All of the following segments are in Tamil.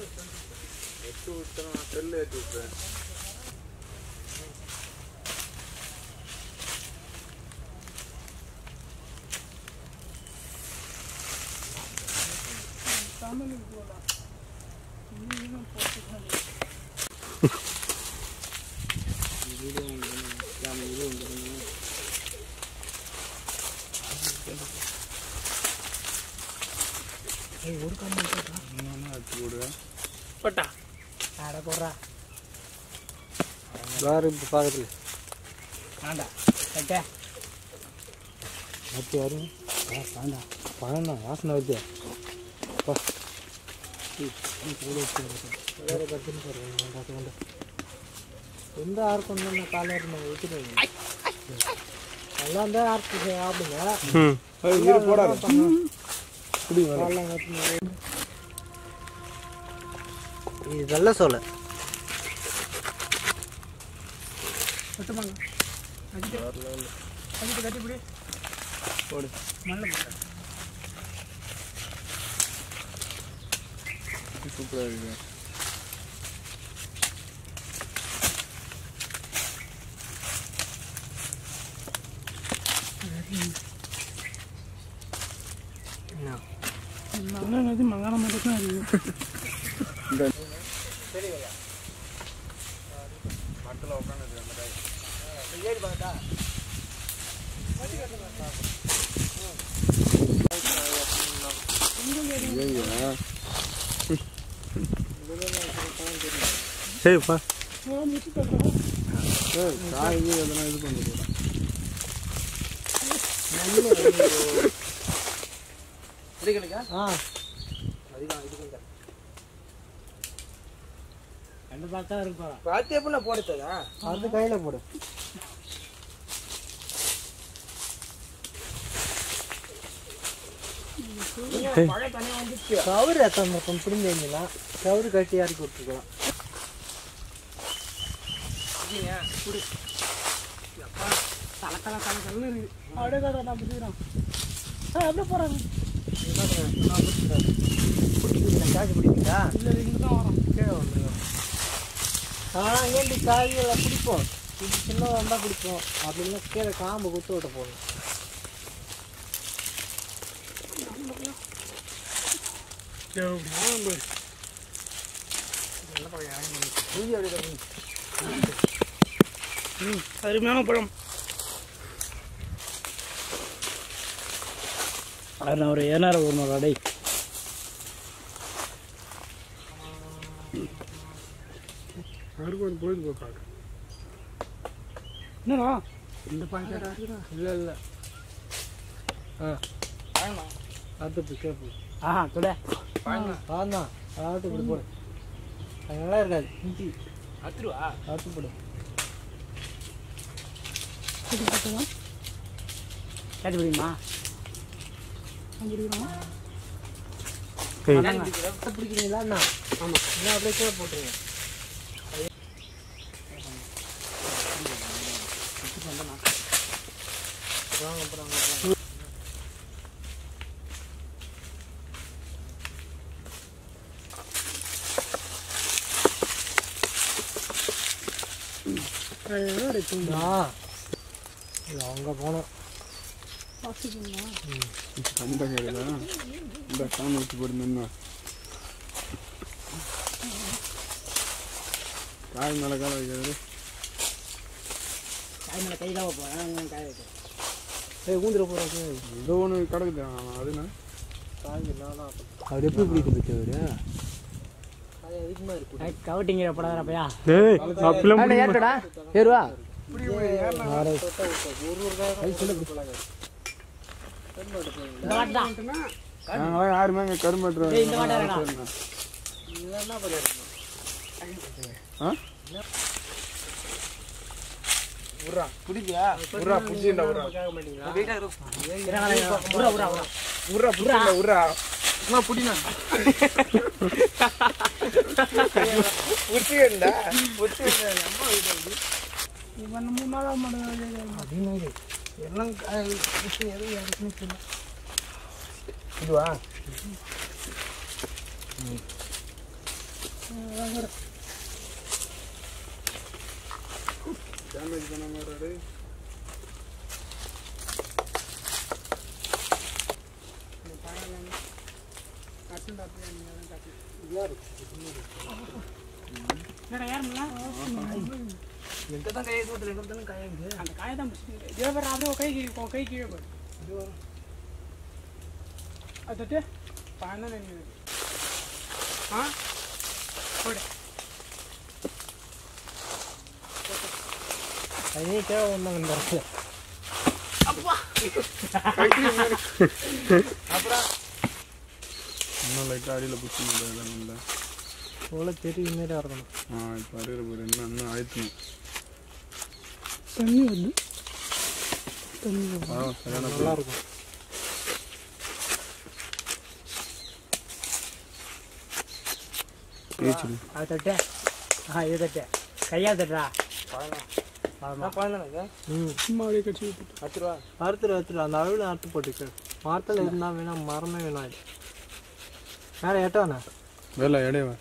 எட்டு விட்டுறேன் செல்லு ஏற்றி விட்டுறேன் போட்டா அட போடுறா வேறு இப்போ பக்கத்தில் வேண்டா கட்ட மத்தி வரும் வேண்டாம் பழம் தான் வாசனை வருது அப்பா. வேற கத்தின்னு போடுறேன் வேண்டாம் வேண்டாம் எந்த ஆர்க்கம் தான் காலையில் இருந்தாங்க விட்டுட்டு நல்லா இருந்தால் ஆர்க்கு சாப்பிடுங்க இரு போடாது காலைல கத்தின்னு இது வெள்ளை சோலை சுத்தமாங்க அடிச்சு அடிச்சு கட்டி பிடி போடு மண்ணில் போட்டு சூப்பராக இருக்கு என்னது மங்காரம் மட்டும் தான் இருக்கு மரத்தில் உட்காந்து அந்த காய் ஏறி பார்த்தா ஏங்க சரிப்பா காய் எதனா இது பண்ணி போகிறேன் ஆ ரெண்டு பார்த்தா இருப்பா பார்த்து எப்படி போடுத்ததா அது கையில் போடு மழை தனியாக வந்துச்சு கவுரு எத்தனை இருக்கும் பிடிங்க இருந்தீங்களா கவுரு கட்டி இறக்கி விட்டுருக்கலாம் தலை தலை தலை தலை இருக்கு அப்படியே தான் நான் பிடிச்சிக்கிறேன் ஆ அப்படியே போகிறாங்க பிடிக்கிறீங்களா காய்ச்சி பிடிப்பீங்களா இல்லை இங்கே தான் வரோம் கீழே வந்துருவோம் ஆ ஏண்டி காய்களை பிடிப்போம் இது சின்னதாக இருந்தால் பிடிப்போம் அப்படின்னா கீழே காம்பு குத்து விட்ட போகணும் ம் அருமையான பழம் அது நான் ஒரு ஏனார ஒரு அடை அருகோன் போயிட்டு போய் என்னடா இந்த பாக்கெட்டா இல்லை இல்லை ஆ அடுத்து கேப்பு ஆஹா தொட ஆதான் அடுத்து இப்படி போடு அது நல்லா இருக்காது இஞ்சி அத்துருவா அடுத்து போடு கேட்டு பிடிக்குமா பிடிக்கிறீங்களா என்ன ஆமாம் இன்னும் அப்படியே கீழே போட்டுருங்க வாங்க அப்புறம் வாங்க, அப்புறம். ஆ இது அங்கே போனோம் அந்த கடையில் இந்த சாமி வச்சு போட்டுருந்தா காய் மேலே கால வைக்கிறது காய் மேலே கை தான் வைப்போம் காய் வைக்கிறேன் ஏய் ஊந்துட போகிறாங்க ஏதோ ஒன்று கிடக்குது அதுனா அவர் எப்படி பிடிக்க போச்சு அவரு அதிகமாக இருக்கு கவட்டிங்கிற படாதப்பையா டேய் அப்படிலாம் ஏற்றடா ஏறுவா இப்படி இப்படி ஏறலாம். ஒரு ஒரு காய் சொல்ல பிடிக்கலாம் இந்த வாட்டி தான் நாங்களாம் யாருமே இங்கே கருமாட்டுறோம் டேய், இந்த வாட்டி வரடா. இதெல்லாம் என்ன பண்ணிருக்கணும் ஆ விட்றா பிடிப்பியா உர்ரா பிடிச்சிண்டா உர்ரா கேட்க மாட்டீங்களா உரா உரா உரா உர்ரா பிடிச்சிண்டா உர்ரா அம்மா பிடினா புடிச்சுக்கண்டா புடிச்சுக்கண்டா அம்மா இவன் மூணு நாளாக மாட்டேன் அதிகமாக எல்லாம் காய் புடிச்சு எதுவும் யாருக்குன்னு தெரியல இதுவா டேமேஜ் பண்ண மாதிரி என்னடா யாருமில்ல எங்க தான் கையை தூத்துல எங்க தானே கையாகுது அந்த காயை தான் பிடிச்சிட்டு இதே பேர் அப்படியே உன் கை கீழே உன் கை கீழே போடு அது தட்டு பழம் நினைவு ஆ போடு அது தேவை ஒன்றும் இந்த இடத்துல இன்னும் லைட்டாக அடியில் பிடிச்சி முடியாது இல்லை இவ்வளோ தெரிய மாரி இருக்கணும் ஆ இப்போ அருகிற பேர் இன்னும் இன்னும் அழுத்தணும் தண்ணி வந்து தண்ணி ஆ சரியான நல்லா இருக்கும் பேச்சு அது தட்டு ஆ இது தட்டு கையால் தட்டுறா பழந்தானே ம் சும்மா அப்படியே கட்சி விட்டு பத்து ரூபா அறுத்துரு அறுத்துரு அந்த அளவில் அறுத்து போட்டுக்க மரத்தில் இருந்தால் வேணாம் மரமே வேணாம் இது வேற எட்டாண்ணே வேலை இடையவா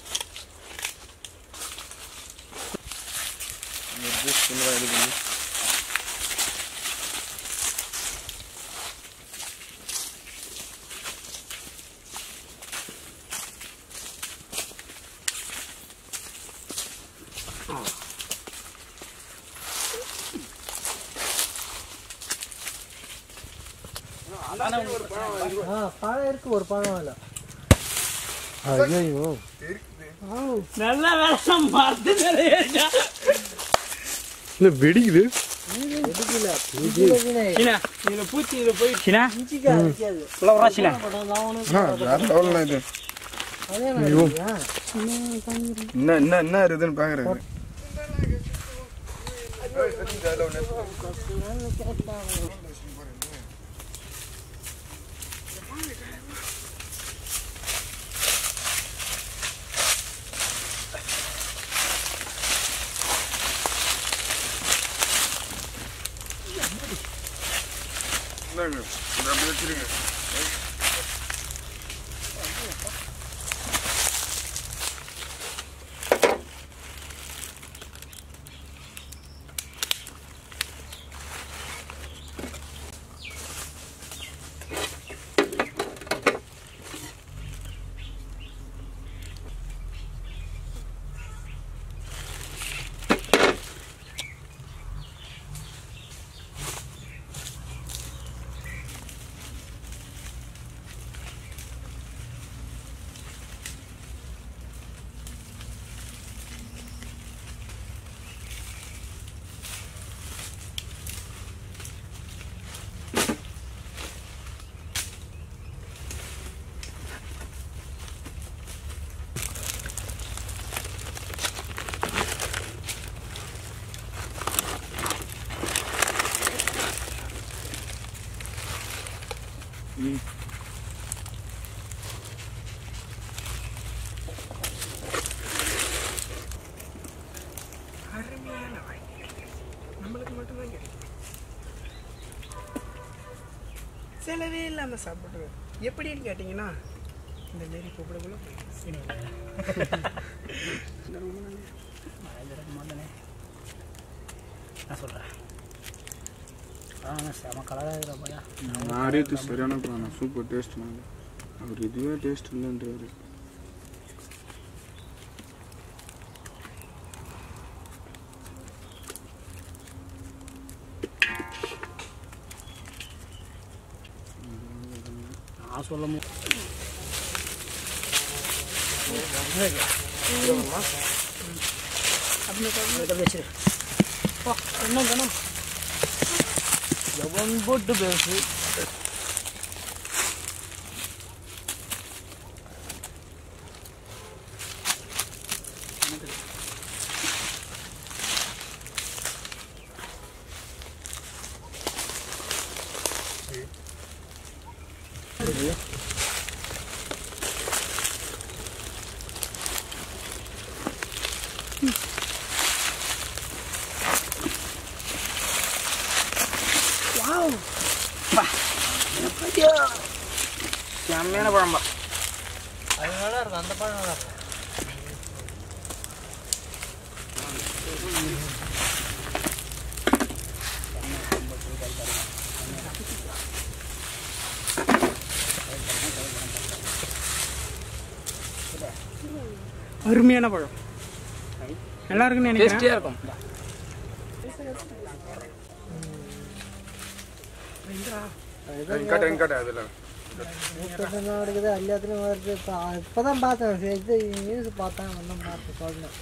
சின்னதாக இது பண்ணி ஆ பழம் இருக்கு ஒரு பழம் இல்லை ஐயோ நல்ல வேலை மறந்து நிறைய இல்லை வெடிக்குது எதுக்குல இதுல சீனா இதில் பூச்சி இதில் போய் சீனா இஞ்சிக்கு அடிக்காது ஃபுல்லாக வரா சீனா ஆ வேற லெவலில் இது அதே மாதிரி என்ன என்ன என்ன இருக்குதுன்னு பார்க்குறேன் இந்தாங்க, இதை அப்படியே வச்சிருங்க. அருமையான வாழ்க்கை நம்மளுக்கு மட்டும்தான் கிடைக்கும் செலவே இல்லாமல் சாப்பிட்றது எப்படின்னு கேட்டிங்கன்னா இந்த மாரி கூப்பிடக்குள்ள நான் சொல்கிறேன் ஆனால் செம கலராக இருக்கிறப்பையா நான் அறியத்து சரியான பிளான் சூப்பர் டேஸ்ட் அவர் இதுவே டேஸ்ட் இல்லைன்றாரு நான் சொல்ல வச்சிரு இன்னும் கணம் எவன் போட்டு பேசு செம்மையான பழம்பா அது நல்லா இருக்கும் அந்த பழம் நல்லா இருக்கும் அருமையான பழம் நல்லா இருக்குன்னு நினைக்கிறேன் டேஸ்டியாக இருக்கும் இங்கட்ட இங்கட்ட அதில் முப்பத்தெல்லாம் இருக்குது எல்லாத்துலேயும் வருது இப்போ இப்போ தான் பார்த்தேன் இது நியூஸ் பார்த்தேன் ஒன்றும் பார்த்து சொல்லணும்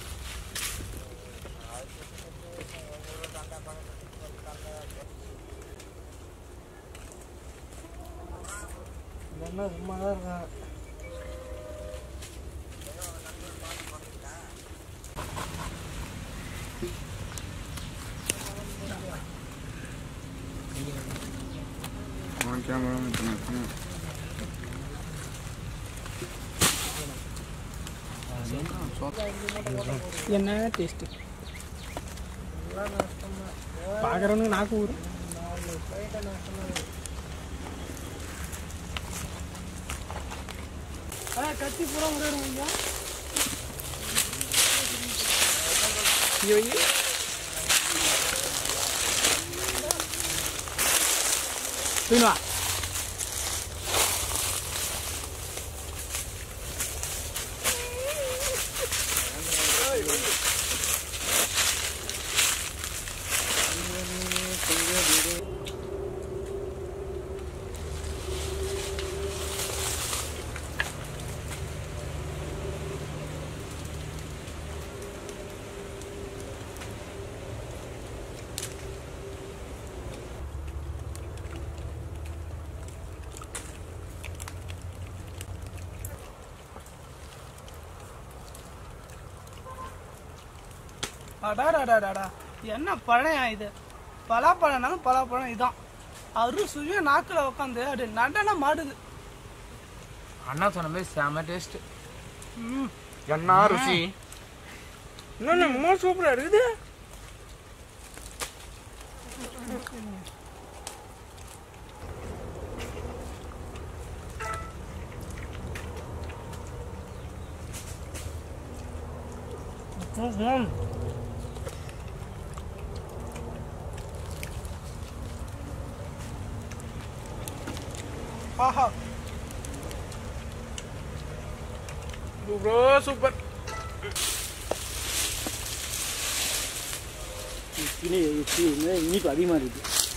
இல்லைன்னா சும்மா தான் இருக்கேன் அவன் கேமரா பண்ண என்ன டேஸ்ட்டு பார்க்குறவனுக்கு நாக்கு ஊறும் கத்தி பூரா விளையாடுவாங்க ஐயோ ஐயோ. தூக்கின்னு வா அடாடாடாடாடா என்ன பழம் இது பலாப்பழம்னாலும் பலாப்பழம் இதான் அரு சுய நாக்கில் உட்காந்து அப்படி நடனம் மாடுது அண்ணா சொன்ன மாதிரி செம டேஸ்ட் ம் என்ன ருசி இன்னொன்று ரொம்ப சூப்பராக இருக்குது ம். ஆஹா ப்ரோ சூப்பர் இனிப்பு அதிகமாக இருக்குது